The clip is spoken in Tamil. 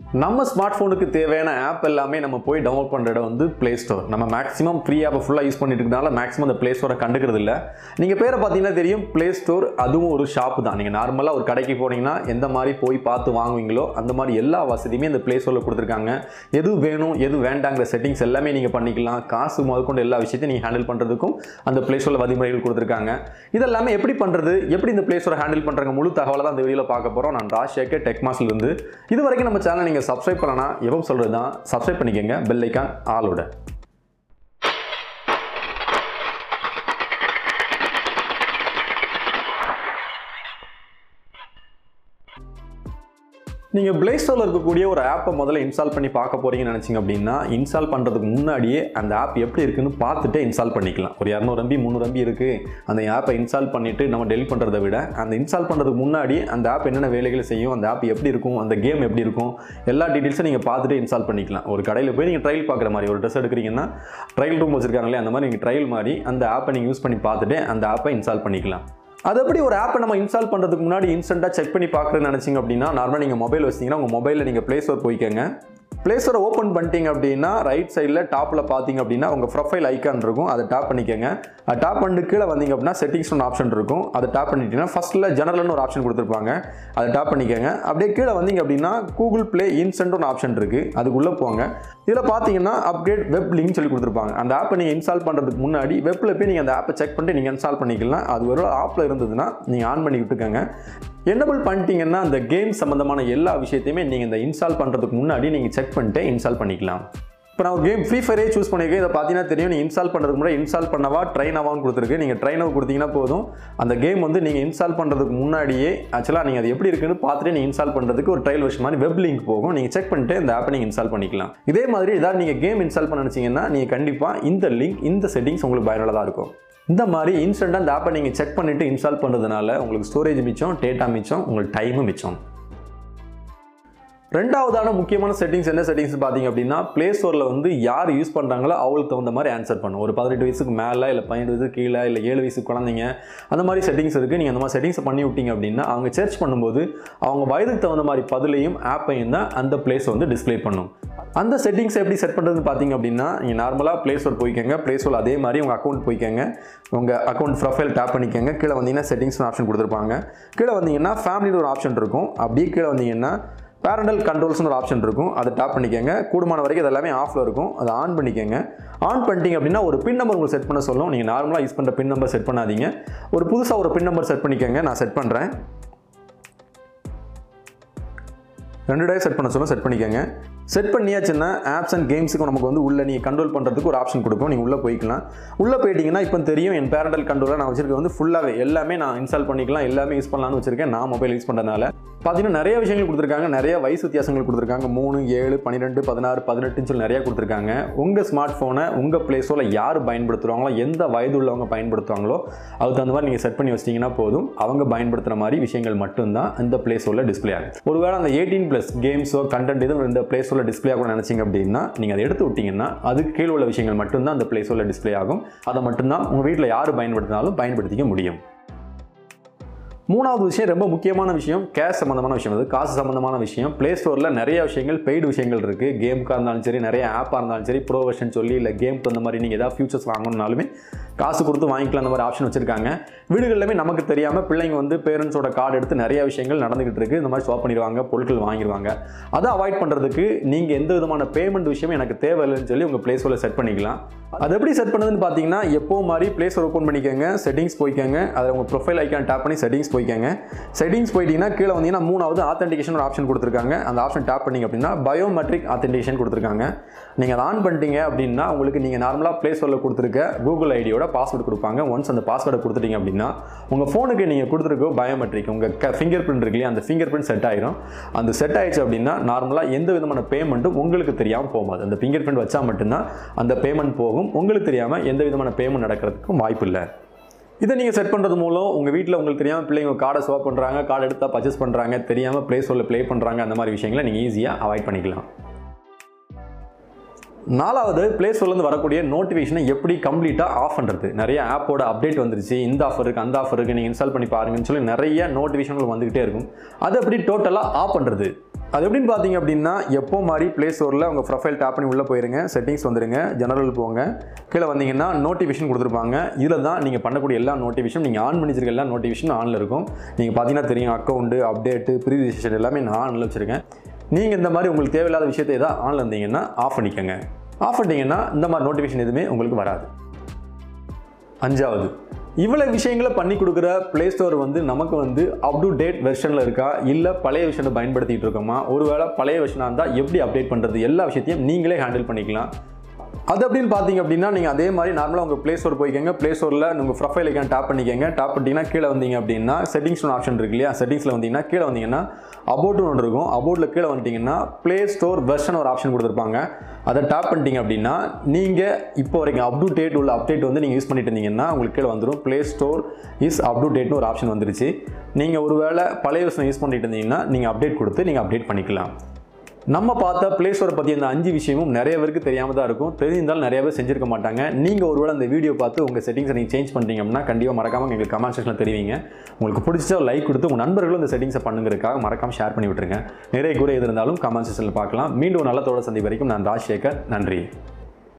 நம்ம ஸ்மார்ட் ஃபோனுக்கு தேவையான ஆப் எல்லாமே நம்ம போய் டவுன்லோட் பண்ணுற இடம் வந்து ப்ளே ஸ்டோர் நம்ம மேக்ஸிமம் ஃப்ரீ ஆப்பை ஃபுல்லாக யூஸ் பண்ணிட்டு இருக்கனால மேக்ஸிமம் அந்த ப்ளே ஸ்டோரை கண்டுக்கிறது இல்லை நீங்கள் பேரை பார்த்தீங்கன்னா தெரியும் ப்ளே ஸ்டோர் அதுவும் ஒரு ஷாப் தான் நீங்கள் நார்மலாக ஒரு கடைக்கு போனீங்கன்னா எந்த மாதிரி போய் பார்த்து வாங்குவீங்களோ அந்த மாதிரி எல்லா வசதியுமே இந்த ப்ளே ஸ்டோரில் கொடுத்துருக்காங்க எது வேணும் எது வேண்டாங்கிற செட்டிங்ஸ் எல்லாமே நீங்கள் பண்ணிக்கலாம் காசு முதற்கொண்டு எல்லா விஷயத்தையும் நீங்கள் ஹேண்டில் பண்ணுறதுக்கும் அந்த ப்ளே ஸ்டோரில் வழிமுறைகள் கொடுத்துருக்காங்க இதெல்லாமே எப்படி பண்ணுறது எப்படி இந்த ப்ளே ஸ்டோரை ஹேண்டில் பண்ணுறாங்க முழு தகவலை தான் இந்த வீடியோவில் பார்க்க போகிறோம் நான் ராஜ்சேகர் டெக்மாஸ்லேருந்து இது வரைக்கும் நம்ம சேனல் நீங்கள் சப்ஸ்கிரைப் பண்ணனா எப்போ சொல்கிறது தான் சப்ஸ்கிரைப் பண்ணிக்கோங்க பெல் ஐக்கான் ஆளோட நீங்கள் ப்ளே ஸ்டோரில் இருக்கக்கூடிய ஒரு ஆப்பை முதல்ல இன்ஸ்டால் பண்ணி பார்க்க போறீங்கன்னு நினச்சிங்க அப்படின்னா இன்ஸ்டால் பண்ணுறதுக்கு முன்னாடியே அந்த ஆப் எப்படி இருக்குன்னு பார்த்துட்டு இன்ஸ்டால் பண்ணிக்கலாம் ஒரு இரநூறு எம்பி முந்நூறு எம்பி இருக்குது அந்த ஆப்பை இன்ஸ்டால் பண்ணிவிட்டு நம்ம டெலிட் பண்ணுறதை விட அந்த இன்ஸ்டால் பண்ணுறதுக்கு முன்னாடி அந்த ஆப் என்னென்ன வேலைகளை செய்யும் அந்த ஆப் எப்படி இருக்கும் அந்த கேம் எப்படி இருக்கும் எல்லா டீட்டெயில்ஸும் நீங்கள் பார்த்துட்டு இன்ஸ்டால் பண்ணிக்கலாம் ஒரு கடையில் போய் நீங்கள் ட்ரையல் பார்க்குற மாதிரி ஒரு ட்ரெஸ் எடுக்கிறீங்கன்னா ட்ரையல் ரூம் வச்சிருக்காங்களே அந்த மாதிரி நீங்கள் ட்ரையல் மாதிரி அந்த ஆப்பை நீங்கள் யூஸ் பண்ணி பார்த்துட்டு அந்த ஆப்பை இன்ஸ்டால் பண்ணிக்கலாம் அது எப்படி ஒரு ஆப்பை நம்ம இன்ஸ்டால் பண்ணுறதுக்கு முன்னாடி இன்ஸ்டண்ட்டாக செக் பண்ணி பார்க்குறேன்னு நினச்சிங்க அப்படின்னா நார்மலாக நீங்கள் மொபைல் வச்சிங்கன்னா உங்கள் மொபைலில் நீங்கள் ப்ளே ஸ்டோர் போய்க்கங்க ப்ளே ஸ்டோரை ஓப்பன் பண்ணிட்டீங்க அப்படின்னா ரைட் சைடில் டாப்பில் பார்த்தீங்க அப்படின்னா உங்கள் ப்ரொஃபைல் ஐக்கான் இருக்கும் அதை டாப் பண்ணிக்கோங்க அதை டாப் பண்ணிட்டு கீழே வந்தீங்க அப்படின்னா செட்டிங்ஸ் ஒன்று ஆப்ஷன் இருக்கும் அதை டாப் பண்ணிட்டீங்கன்னா ஃபஸ்ட்டில் ஜெனரல்னு ஒரு ஆப்ஷன் கொடுத்துருப்பாங்க அதை டாப் பண்ணிக்கோங்க அப்படியே கீழே வந்தீங்க அப்படின்னா கூகுள் ப்ளே இன்ஸ்டன்ட் ஒரு ஆப்ஷன் இருக்குது அதுக்குள்ளே போங்க இதில் பார்த்தீங்கன்னா அப்டேட் வெப் லிங்க் சொல்லி கொடுத்துருப்பாங்க அந்த ஆப்பை நீங்கள் இன்ஸ்டால் பண்ணுறதுக்கு முன்னாடி வெப்பில் போய் நீங்கள் அந்த ஆப்பை செக் பண்ணிட்டு நீங்கள் இன்ஸ்டால் பண்ணிக்கலாம் அது ஒரு ஆப்பில் இருந்ததுன்னா நீங்கள் ஆன் பண்ணி விட்டுக்கோங்க என்னபிள் பண்ணிட்டீங்கன்னா அந்த கேம் சம்மந்தமான எல்லா விஷயத்தையுமே நீங்கள் இந்த இன்ஸ்டால் பண்ணுறதுக்கு முன்னாடி நீங்கள் செக் பண்ணிட்டு இன்ஸ்டால் பண்ணிக்கலாம் இப்போ நான் ஒரு கேம் ஃப்ரீ ஃபயரே சூஸ் பண்ணியிருக்கேன் இதை பார்த்தீங்கன்னா தெரியும் நீங்கள் இன்ஸ்டால் பண்ணுறதுக்கு முன்னாடி இன்ஸ்டால் பண்ணவா ட்ரைன் ஆவான்னு கொடுத்துருக்கு நீங்கள் ட்ரைன் ஆக கொடுத்தீங்கன்னா போதும் அந்த கேம் வந்து நீங்கள் இன்ஸ்டால் பண்ணுறதுக்கு முன்னாடியே ஆக்சுவலாக நீங்கள் அது எப்படி இருக்குன்னு பார்த்துட்டு நீங்கள் இன்ஸ்டால் பண்ணுறதுக்கு ஒரு ட்ரையல் வருஷம் மாதிரி வெப் லிங்க் போகும் நீங்கள் செக் பண்ணிட்டு இந்த ஆப்பை நீங்கள் இன்ஸ்டால் பண்ணிக்கலாம் இதே மாதிரி ஏதாவது நீங்கள் கேம் இன்ஸ்டால் பண்ண நினச்சிங்கன்னா நீங்கள் கண்டிப்பாக இந்த லிங்க் இந்த செட்டிங்ஸ் உங்களுக்கு பயனுள்ளதாக இருக்கும் இந்த மாதிரி இன்ஸ்டண்ட்டாக அந்த ஆப்பை நீங்கள் செக் பண்ணிவிட்டு இன்ஸ்டால் பண்ணுறதுனால உங்களுக்கு ஸ்டோரேஜ் மிச்சம் டேட்டா மிச்சம் உங்களுக்கு டைமும் மிச்சம் ரெண்டாவதான முக்கியமான செட்டிங்ஸ் என்ன செட்டிங்ஸ் பார்த்தீங்க அப்படின்னா ப்ளே ஸ்டோரில் வந்து யார் யூஸ் பண்ணுறாங்களோ அவங்களுக்கு தகுந்த மாதிரி ஆன்சர் பண்ணும் ஒரு பதினெட்டு வயசுக்கு மேலே இல்லை பதினெட்டு வயசுக்கு கீழே இல்லை ஏழு வயசுக்கு குழந்தைங்க அந்த மாதிரி செட்டிங்ஸ் இருக்குது நீங்கள் அந்த மாதிரி செட்டிங்ஸ் பண்ணி விட்டீங்க அப்படின்னா அவங்க சர்ச் பண்ணும்போது அவங்க வயதுக்கு தகுந்த மாதிரி பதிலையும் ஆப்பையும் தான் அந்த பிளேஸ் வந்து டிஸ்ப்ளே பண்ணும் அந்த செட்டிங்ஸ் எப்படி செட் பண்ணுறதுன்னு பார்த்தீங்க அப்படின்னா நீங்கள் நார்மலாக ப்ளே ஸ்டோர் போய்க்கோங்க ப்ளே ஸ்டோர் அதே மாதிரி உங்கள் அக்கௌண்ட் போய்க்கோங்க உங்கள் அக்கௌண்ட் ப்ரொஃபைல் டேப் பண்ணிக்கோங்க கீழே வந்தீங்கன்னா செட்டிங்ஸ்னு ஆப்ஷன் கொடுத்துருப்பாங்க கீழே வந்தீங்கன்னா ஃபேமிலின்னு ஒரு ஆப்ஷன் இருக்கும் அப்படியே கீழே வந்தீங்கன்னா பேரண்டல் கண்ட்ரோல்ஸ்னு ஒரு ஆப்ஷன் இருக்கும் அதை டாப் பண்ணிக்கோங்க கூடுமான வரைக்கும் அது எல்லாமே ஆஃபில் இருக்கும் அதை ஆன் பண்ணிக்கோங்க ஆன் பண்ணிட்டீங்க அப்படின்னா ஒரு பின் நம்பர் உங்களுக்கு செட் பண்ண சொல்லும் நீங்கள் நார்மலாக யூஸ் பண்ணுற பின் நம்பர் செட் பண்ணாதீங்க ஒரு புதுசாக ஒரு பின் நம்பர் செட் பண்ணிக்கோங்க நான் செட் பண்ணுறேன் ரெண்டு டே செட் பண்ண சொல்லும் செட் பண்ணிக்கோங்க செட் பண்ணியாச்சுன்னா ஆப்ஸ் அண்ட் கேம்ஸுக்கு நமக்கு வந்து உள்ள நீங்கள் கண்ட்ரோல் பண்ணுறதுக்கு ஒரு ஆப்ஷன் கொடுக்கும் நீங்கள் உள்ளே போய்க்கலாம் உள்ளே போயிட்டீங்கன்னா இப்போ தெரியும் என் பேரண்டல் கண்ட்ரோலாக நான் வச்சிருக்க வந்து ஃபுல்லாகவே எல்லாமே நான் இன்ஸ்டால் பண்ணிக்கலாம் எல்லாமே யூஸ் பண்ணலாம்னு வச்சிருக்கேன் நான் மொபைல் யூஸ் பண்ணுறதுனால பார்த்தீங்கன்னா நிறைய விஷயங்கள் கொடுத்துருக்காங்க நிறைய வயசு வித்தியாசங்கள் கொடுத்துருக்காங்க மூணு ஏழு பன்னிரெண்டு பதினாறு பதினெட்டுன்னு சொல்லி நிறைய கொடுத்துருக்காங்க உங்கள் ஸ்மார்ட் ஃபோனை உங்கள் ப்ளே ஸ்டோரில் யார் பயன்படுத்துகிறாங்களோ எந்த வயது உள்ளவங்க பயன்படுத்துவாங்களோ அதுக்கு தகுந்த மாதிரி நீங்கள் செட் பண்ணி வச்சிட்டிங்கன்னா போதும் அவங்க பயன்படுத்துகிற மாதிரி விஷயங்கள் மட்டும்தான் இந்த ப்ளே ஸ்டோரில் டிஸ்ப்ளே ஆகும் ஒருவேளை அந்த எயிட்டீன் ப்ளஸ் கேம்ஸோ கண்டென்ட் எதுவும் இந்த ப்ளே ஸ்டோரில் டிஸ்ப்ளே ஆகும் நினச்சிங்க அப்படின்னா நீங்கள் அதை எடுத்து விட்டிங்கன்னா அதுக்கு கீழே உள்ள விஷயங்கள் மட்டும்தான் அந்த ப்ளே ஸ்டோரில் டிஸ்ப்ளே ஆகும் அதை மட்டும்தான் உங்கள் வீட்டில் யார் பயன்படுத்தினாலும் பயன்படுத்திக்க முடியும் மூணாவது விஷயம் ரொம்ப முக்கியமான விஷயம் கேஷ் சம்மந்தமான விஷயம் அது காசு சம்மந்தமான விஷயம் ப்ளே ஸ்டோரில் நிறைய விஷயங்கள் பெய்டு விஷயங்கள் இருக்குது கேமுக்காக இருந்தாலும் சரி நிறைய ஆப்பாக இருந்தாலும் சரி ப்ரோ வெர்ஷன் சொல்லி இல்லை கேமுக்கு அந்த மாதிரி நீங்கள் ஏதாவது ஃபியூச்சர்ஸ் வாங்கணும்னாலுமே காசு கொடுத்து வாங்கிக்கலாம் அந்த மாதிரி ஆப்ஷன் வச்சிருக்காங்க வீடுகளிலுமே நமக்கு தெரியாமல் பிள்ளைங்க வந்து பேரண்ட்ஸோட கார்டு எடுத்து நிறைய விஷயங்கள் நடந்துகிட்டு இருக்கு இந்த மாதிரி ஸ்வாப் பண்ணிடுவாங்க பொருட்கள் வாங்கிடுவாங்க அதை அவாய்ட் பண்ணுறதுக்கு நீங்கள் எந்த விதமான பேமெண்ட் விஷயம் எனக்கு தேவையில்லைன்னு சொல்லி உங்கள் ப்ளே ஸ்டோரில் செட் பண்ணிக்கலாம் அது எப்படி செட் பண்ணுதுன்னு பார்த்தீங்கன்னா எப்போ மாதிரி ப்ளே ஸ்டோர் ஓப்பன் பண்ணிக்கோங்க செட்டிங்ஸ் போய்க்கோங்க அதில் உங்கள் ப்ரொஃபைல் ஐக்கான் டேப் பண்ணி செட்டிங்ஸ் போய்க்கோங்க செட்டிங்ஸ் போயிட்டீங்கன்னா கீழே வந்தீங்கன்னா மூணாவது ஆத்தென்டிகேஷன் ஒரு ஆப்ஷன் கொடுத்துருக்காங்க அந்த ஆப்ஷன் டேப் பண்ணிங்க அப்படின்னா பயோமெட்ரிக் ஆத்தென்டிகேஷன் கொடுத்துருக்காங்க நீங்கள் அதை ஆன் பண்ணிட்டீங்க அப்படின்னா உங்களுக்கு நீங்கள் நார்மலாக ப்ளே ஸ்டோரில் கொடுத்துருக்க கூகுள் ஐடியோட பாஸ்வேர்டு கொடுப்பாங்க ஒன்ஸ் அந்த பாஸ்வேர்டை கொடுத்துட்டீங்க அப்படின்னா உங்கள் ஃபோனுக்கு நீங்கள் கொடுத்துருக்க பயோமெட்ரிக் உங்கள் க ஃபிங்கர் பிரிண்ட் இருக்கு இல்லையா அந்த ஃபிங்கர் பிரிண்ட் செட் ஆயிரும் அந்த செட் ஆயிடுச்சு அப்படின்னா நார்மலாக எந்த விதமான பேமெண்ட்டும் உங்களுக்கு தெரியாமல் போகாது அந்த ஃபிங்கர் பிரிண்ட் வச்சா மட்டும்தான் அந்த பேமெண்ட் போகும் உங்களுக்கு தெரியாமல் எந்த விதமான பேமெண்ட் நடக்கிறதுக்கும் வாய்ப்பு இல்லை இதை நீங்கள் செட் பண்ணுறது மூலம் உங்கள் வீட்டில் உங்களுக்கு தெரியாமல் பிள்ளைங்க கார்டை ஸ்வாப் பண்ணுறாங்க கார்டு எடுத்தால் பர்ச்சேஸ் பண்ணுறாங்க தெரியாமல் ப்ளே ஸ்டோரில் ப்ளே பண்ணுறாங்க அந்த மாதிரி விஷயங்களை நீங்கள் ஈஸியாக அவாய்ட் பண்ணிக்கலாம் நாலாவது ப்ளே ஸ்டோர்லேருந்து வரக்கூடிய நோட்டிஃபிகேஷனை எப்படி கம்ப்ளீட்டாக ஆஃப் பண்ணுறது நிறைய ஆப்போட அப்டேட் வந்துருச்சு இந்த ஆஃபர் இருக்குது அந்த ஆஃபர் இருக்குது நீங்கள் இன்ஸ்டால் பண்ணி பாருங்கன்னு சொல்லி நிறைய நோட்டிஃபிகேஷன்கள் வந்துகிட்டே இருக்கும் அதை எப்படி டோட்டலாக ஆஃப் பண்ணுறது அது எப்படின்னு பார்த்தீங்க அப்படின்னா எப்போ மாதிரி ப்ளே ஸ்டோரில் உங்கள் ப்ரொஃபைல் டேப் பண்ணி உள்ளே போயிருங்க செட்டிங்ஸ் வந்துருங்க ஜெனரல் போங்க கீழே வந்தீங்கன்னா நோட்டிஃபிகேஷன் கொடுத்துருப்பாங்க இதில் தான் நீங்கள் பண்ணக்கூடிய எல்லா நோட்டிஃபிகேஷன் நீங்கள் ஆன் பண்ணி வச்சிருக்க எல்லா நோட்டிஃபிகேஷன் ஆனில் இருக்கும் நீங்கள் பார்த்தீங்கன்னா தெரியும் அக்கௌண்ட்டு அப்டேட்டு ப்ரீ ரிஜிஸ்ட்ரேஷன் எல்லாமே நான் ஆனில் வச்சுருக்கேன் நீங்கள் இந்த மாதிரி உங்களுக்கு தேவையில்லாத விஷயத்தை ஏதாவது ஆனில் இருந்தீங்கன்னா ஆஃப் பண்ணிக்கோங்க ஆஃப் பண்ணிட்டீங்கன்னா இந்த மாதிரி நோட்டிஃபிகேஷன் எதுவுமே உங்களுக்கு வராது அஞ்சாவது இவ்வளோ விஷயங்களை பண்ணி கொடுக்குற ப்ளே ஸ்டோர் வந்து நமக்கு வந்து அப் டு டேட் வெர்ஷனில் இருக்கா இல்லை பழைய வெர்ஷனை பயன்படுத்திட்டு இருக்கோமா ஒருவேளை பழைய வெர்ஷனாக இருந்தால் எப்படி அப்டேட் பண்ணுறது எல்லா விஷயத்தையும் நீங்களே ஹேண்டில் பண்ணிக்கலாம் அது அப்படின்னு பார்த்தீங்க அப்படின்னா நீங்கள் அதே மாதிரி நார்மலாக உங்கள் ப்ளே ஸ்டோர் போய்க்கங்க ப்ளே ஸ்டோரில் உங்கள் ப்ரொஃபைல் ஐக்கான் டேப் பண்ணிக்கங்க டேப் பண்ணிட்டீங்கன்னா கீழே வந்தீங்க அப்படின்னா செட்டிங்ஸ் ஆப்ஷன் இருக்கு இல்லையா செட்டிங்ஸில் வந்தீங்கன்னா கீழே வந்தீங்கன்னா அபவுட்னு ஒன்று இருக்கும் அபவுட்டில் கீழே வந்துட்டீங்கன்னா ப்ளே ஸ்டோர் வெர்ஷன் ஒரு ஆப்ஷன் கொடுத்துருப்பாங்க அதை டேப் பண்ணிட்டீங்க அப்படின்னா நீங்கள் இப்போ வரைக்கும் அப் டு டேட் உள்ள அப்டேட் வந்து நீங்கள் யூஸ் பண்ணிட்டு இருந்தீங்கன்னா உங்களுக்கு கீழே வந்துடும் play store is up to டேட்னு ஒரு ஆப்ஷன் வந்துருச்சு நீங்கள் ஒருவேளை பழைய வருஷம் யூஸ் பண்ணிட்டு இருந்தீங்கன்னா நீங்கள் அப்டேட் கொடுத்து நீங்கள் அப்டேட் பண்ணிக்கலாம் நம்ம பார்த்த ப்ளே ஸ்டோரை பற்றி இந்த அஞ்சு விஷயமும் நிறைய பேருக்கு தெரியாமல் தான் இருக்கும் தெரிஞ்சிருந்தாலும் நிறைய பேர் செஞ்சிருக்க மாட்டாங்க நீங்கள் ஒருவேளை அந்த வீடியோ பார்த்து உங்கள் செட்டிங்ஸை நீங்கள் சேஞ்ச் பண்ணுறீங்க அப்படின்னா கண்டிப்பாக மறக்காமல் எங்களுக்கு கமெண்ட் செக்ஷனில் தெரிவிங்க உங்களுக்கு பிடிச்ச லைக் கொடுத்து உங்கள் நண்பர்களும் இந்த செட்டிங்ஸை பண்ணுங்கிறதுக்காக மறக்காமல் ஷேர் பண்ணி விட்டுருங்க நிறைய குறை எது இருந்தாலும் கமெண்ட் செக்ஷனில் பார்க்கலாம் மீண்டும் ஒரு நல்ல தோட சந்தி வரைக்கும் நான் ராஜ்சேகர் நன்றி